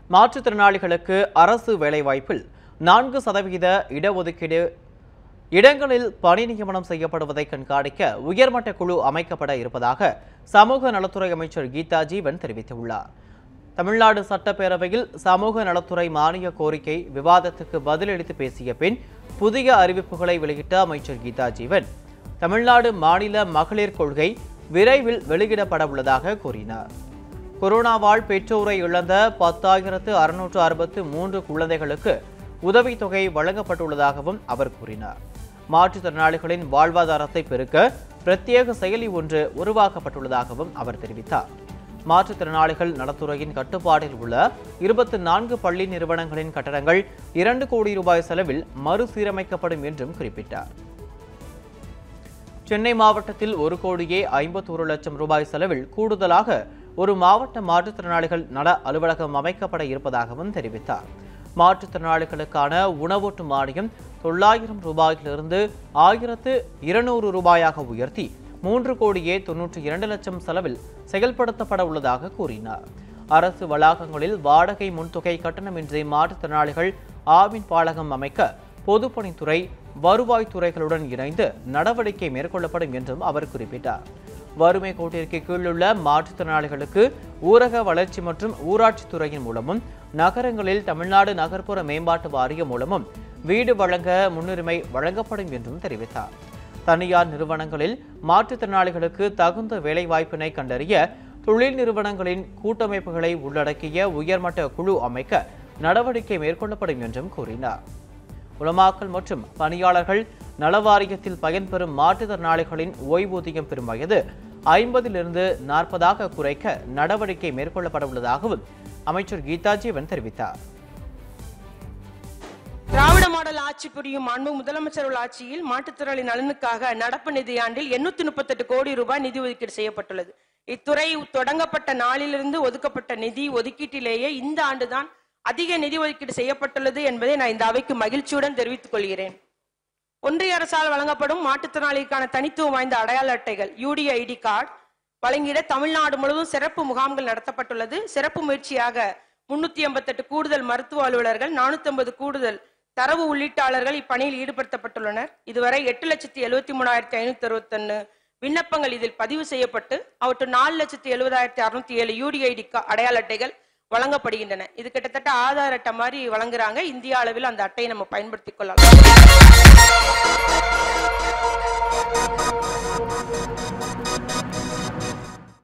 மாற்றுத்திறனாளிகளுக்கு அரசு வேலைவாய்ப்பில் நான்கு சதவீத இடஒதுக்கீடு இடங்களில் பணி நியமனம் செய்யப்படுவதை கண்காணிக்க உயர்மட்ட குழு அமைக்கப்பட இருப்பதாக சமூக நலத்துறை அமைச்சர் கீதா ஜீவன் தெரிவித்துள்ளார் தமிழ்நாடு சட்டப்பேரவையில் சமூக நலத்துறை மானிய கோரிக்கை விவாதத்துக்கு பதிலளித்து பேசிய பின் புதிய அறிவிப்புகளை வெளியிட்ட அமைச்சர் கீதா ஜீவன் தமிழ்நாடு மாநில மகளிர் கொள்கை விரைவில் வெளியிடப்பட உள்ளதாக கூறினார் கொரோனாவால் பெற்றோரை இழந்த பத்தாயிரத்து அறுநூற்று அறுபத்து மூன்று குழந்தைகளுக்கு உதவித்தொகை வழங்கப்பட்டுள்ளதாகவும் அவர் கூறினார் மாற்றுத்திறனாளிகளின் வாழ்வாதாரத்தை பெருக்க பிரத்யேக செயலி ஒன்று உருவாக்கப்பட்டுள்ளதாகவும் அவர் தெரிவித்தார் மாற்றுத்திறனாளிகள் நலத்துறையின் கட்டுப்பாட்டில் உள்ள இருபத்தி நான்கு பள்ளி நிறுவனங்களின் கட்டடங்கள் இரண்டு கோடி ரூபாய் செலவில் மறுசீரமைக்கப்படும் என்றும் குறிப்பிட்டார் சென்னை மாவட்டத்தில் ஒரு கோடியே ஐம்பத்தோரு லட்சம் ரூபாய் செலவில் கூடுதலாக ஒரு மாவட்ட மாற்றுத்திறனாளிகள் நல அலுவலகம் அமைக்கப்பட இருப்பதாகவும் தெரிவித்தார் மாற்றுத்திறனாளிகளுக்கான உணவூட்டு மானியம் தொள்ளாயிரம் ரூபாயிலிருந்து ஆயிரத்து இருநூறு ரூபாயாக உயர்த்தி மூன்று கோடியே தொன்னூற்றி இரண்டு லட்சம் செலவில் செயல்படுத்தப்பட உள்ளதாக கூறினார் அரசு வளாகங்களில் வாடகை முன்தொகை கட்டணமின்றி மாற்றுத்திறனாளிகள் ஆவின் பாலகம் அமைக்க பொதுப்பணித்துறை வருவாய்த்துறைகளுடன் இணைந்து நடவடிக்கை மேற்கொள்ளப்படும் என்றும் அவர் குறிப்பிட்டார் வறுமை கோட்டிற்கு கீழுள்ள மாற்றுத்திறனாளிகளுக்கு ஊரக வளர்ச்சி மற்றும் ஊராட்சித் துறையின் மூலமும் நகரங்களில் தமிழ்நாடு நகர்ப்புற மேம்பாட்டு வாரியம் மூலமும் வீடு வழங்க முன்னுரிமை வழங்கப்படும் என்றும் தெரிவித்தார் தனியார் நிறுவனங்களில் மாற்றுத்திறனாளிகளுக்கு தகுந்த வேலைவாய்ப்பினை கண்டறிய தொழில் நிறுவனங்களின் கூட்டமைப்புகளை உள்ளடக்கிய உயர்மட்ட குழு அமைக்க நடவடிக்கை மேற்கொள்ளப்படும் என்றும் கூறினார் உலமாக்கல் மற்றும் பணியாளர்கள் நலவாரியத்தில் பயன்பெறும் மாற்றுத்திறனாளிகளின் ஓய்வூதியம் பெறும் வயது ஐம்பதிலிருந்து நாற்பதாக குறைக்க நடவடிக்கை மேற்கொள்ளப்பட உள்ளதாகவும் அமைச்சர் கீதா ஜீவன் தெரிவித்தார் திராவிட மாடல் ஆட்சி புரியும் மாண்பு முதலமைச்சர் உள்ள ஆட்சியில் மாற்றுத்திறனாளி நலனுக்காக நடப்பு நிதியாண்டில் எண்ணூத்தி முப்பத்தெட்டு கோடி ரூபாய் நிதி ஒதுக்கீடு செய்யப்பட்டுள்ளது இத்துறை தொடங்கப்பட்ட நாளிலிருந்து ஒதுக்கப்பட்ட நிதி ஒதுக்கீட்டிலேயே இந்த ஆண்டுதான் அதிக நிதி ஒதுக்கீடு செய்யப்பட்டுள்ளது என்பதை நான் இந்த அவைக்கு மகிழ்ச்சியுடன் தெரிவித்துக் கொள்கிறேன் ஒன்றிய அரசால் வழங்கப்படும் மாற்றுத்திறனாளிக்கான தனித்துவம் வாய்ந்த அடையாள அட்டைகள் யூடிஐடி கார்டு வழங்கிட தமிழ்நாடு முழுவதும் சிறப்பு முகாம்கள் நடத்தப்பட்டுள்ளது சிறப்பு முயற்சியாக முன்னூத்தி எண்பத்தெட்டு கூடுதல் மருத்துவ அலுவலர்கள் நானூத்தி ஐம்பது கூடுதல் தரவு உள்ளீட்டாளர்கள் இப்பணியில் ஈடுபடுத்தப்பட்டுள்ளனர் இதுவரை எட்டு லட்சத்தி எழுபத்தி மூணாயிரத்தி ஐநூத்தி அறுபத்தொன்னு விண்ணப்பங்கள் இதில் பதிவு செய்யப்பட்டு அவற்றுள் நாலு லட்சத்தி எழுபதாயிரத்தி அறுநூத்தி ஏழு யூடிஐடி அடையாள அட்டைகள் வழங்கப்படுகின்றன இது கிட்டத்தட்ட ஆதார் அட்டை மாதிரி வழங்குறாங்க இந்திய அளவில் அந்த அட்டையை நம்ம பயன்படுத்திக் கொள்ளலாம்